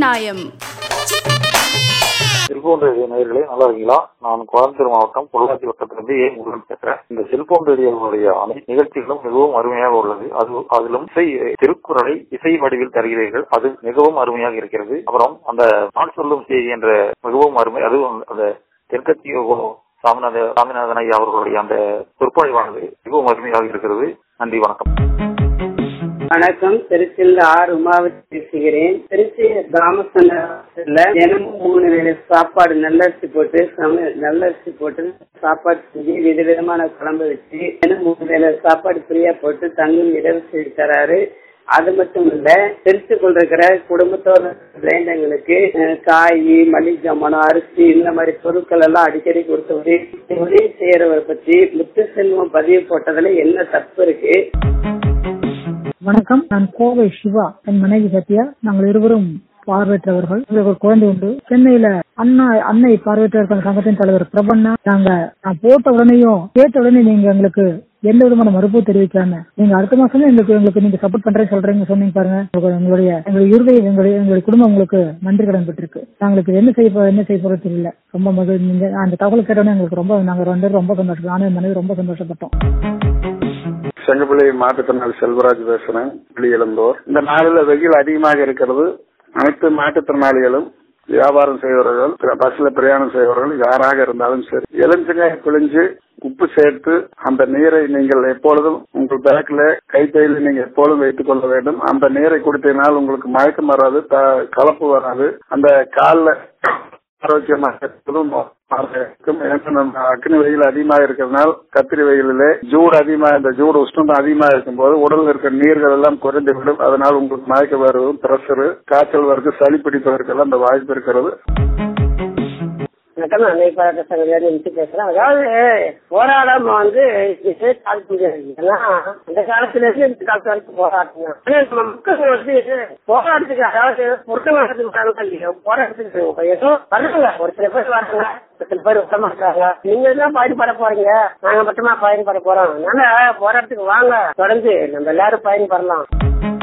நியாயம் cellphone radio நேயர்களே நல்லா இருக்கீங்களா நான் கோயம்புத்தூர் மாவட்டம் பொள்ளாச்சி வட்டத்திலிருந்து ஏ முருகன் பேசுறேன் இந்த செல்போன் ரேடியோவுடைய அனைத்து நிகழ்ச்சிகளும் மிகவும் அருமையாக உள்ளது அது அதிலும் இசை திருக்குறளை இசை வடிவில் தருகிறீர்கள் அது மிகவும் அருமையாக இருக்கிறது அப்புறம் அந்த நான் சொல்லும் செய்தி என்ற மிகவும் அருமை அதுவும் அந்த தென்கட்சி சாமிநாத சாமிநாதன் ஐயா அவர்களுடைய அந்த சொற்பொழிவானது மிகவும் அருமையாக இருக்கிறது நன்றி வணக்கம் வணக்கம் திருச்சியில் ஆர் உமாவதி பேசுகிறேன் திருச்சி கிராமத்துல தினமும் மூணு வேளை சாப்பாடு நல்லரிசி போட்டு சம- நல்லரிசி போட்டு சாப்பாடு செஞ்சு விதவிதமான குழம்பு வச்சு தினம் மூணு வேளை சாப்பாடு ஃப்ரீயா போட்டு தங்கும் இடவு செய்து தராரு அது மட்டும் இல்ல திருச்சிக்குள் இருக்கிற குடும்பத்தோட பிள்ளைங்களுக்கு அஹ், காய் மளிகை ஜாமான் அரிசி இந்த மாதிரி பொருட்கள் எல்லாம் அடிக்கடி கொடுத்து உதவி உதவி செய்யறவரை பத்தி முத்து செல்வம் பதிவு போட்டதுல என்ன தப்பு இருக்கு வணக்கம் நான் கோவை சிவா என் மனைவி சத்யா நாங்கள் இருவரும் பார்வையற்றவர்கள் எங்களுக்கு ஒரு குழந்தை உண்டு சென்னையில அண்ணா அன்னை பார்வையற்றவர்கள் சங்கத்தின் தலைவர் பிரபன்னா நாங்க நான் போட்ட உடனேயும் கேட்ட உடனே நீங்க எங்களுக்கு எந்த விதமான மறுப்பு தெரிவிக்காம நீங்க அடுத்த மாசமே எங்களுக்கு எங்களுக்கு நீங்க சப்போர்ட் பண்றேன்னு சொல்றீங்க சொன்னீங்க பாருங்க உங்களுக்கு எங்களுடைய எங்களுடைய இருதய எங்களுடைய எங்களுடைய குடும்பம் உங்களுக்கு நன்றி கடன் பெற்றிருக்கு நாங்களுக்கு என்ன செய்ய போ- என்ன செய்ய போறது தெரியல ரொம்ப மகிழ் நீங்க அந்த தகவல் கேட்டோன்னே எங்களுக்கு ரொம்ப நாங்க ரெண்டு பேரும் ரொம்ப சந்தோஷம் நானும் என் மனைவி ரொம்ப சந்தோஷப்பட்டோம் செங்கப்பிள்ளை மாற்றுத்திறனாளி செல்வராஜ் பேசுறேன் வெளியிழந்தோர் இந்த நாளில் வெயில் அதிகமாக இருக்கிறது அனைத்து மாற்றுத்திறனாளிகளும் வியாபாரம் செய்பவர்கள் பிர- பஸ்ல பிரயாணம் செய்பவர்கள் யாராக இருந்தாலும் சரி எலுமிச்சங்காய் பிழிஞ்சு உப்பு சேர்த்து அந்த நீரை நீங்கள் எப்பொழுதும் உங்கள் பேக்ல கைப்பையில் நீங்க எப்பொழுதும் வைத்துக் கொள்ள வேண்டும் அந்த நீரை குடித்ததினால் உங்களுக்கு மயக்கம் வராது த- கலப்பு வராது அந்த காலில் ஆரோக்கியமாக இருப்பதும் இருக்கும். ஏன்னா நம்ம அக்னி வெயில் அதிகமாக இருக்கிறதுனால கத்திரி வெயிலிலே ஜூடு அதிகமா இந்த ஜூடு உஷ்ணம் அதிகமா இருக்கும்போது உடல்ல இருக்கிற நீர்கள் எல்லாம் குறைந்து விடும் அதனால் உங்களுக்கு மயக்க வருவதும் பிரஷர் காய்ச்சல் வருது சளி பிடிப்பதற்கெல்லாம் அந்த வாய்ப்பு இருக்கிறது வணக்கம் நான் நெய்ப்பாளர் சங்கத்திலிருந்து நிமிஷம் பேசுறேன் அதாவது போராடாம வந்து இது சாதிக்க முடியாது ஏன்னா அந்த காலத்துல இருந்து இந்த காலத்து வரைக்கும் போராட்டம் ஆனா நம்ம மக்கள் வந்து போராட்டத்துக்கு அதாவது பொருத்த மாட்டத்துக்கு இல்லையோ போராட்டத்துக்கு ஏதோ வர்றாங்க ஒரு சில பேர் வர்றாங்க ஒரு சில பேர் விட மாட்டாங்க நீங்க தான் பயன்பட போறீங்க நாங்க மட்டுமா பயன்பட போறோம் அதனால போராட்டத்துக்கு வாங்க தொடர்ந்து நம்ம எல்லாரும் பயன்படலாம்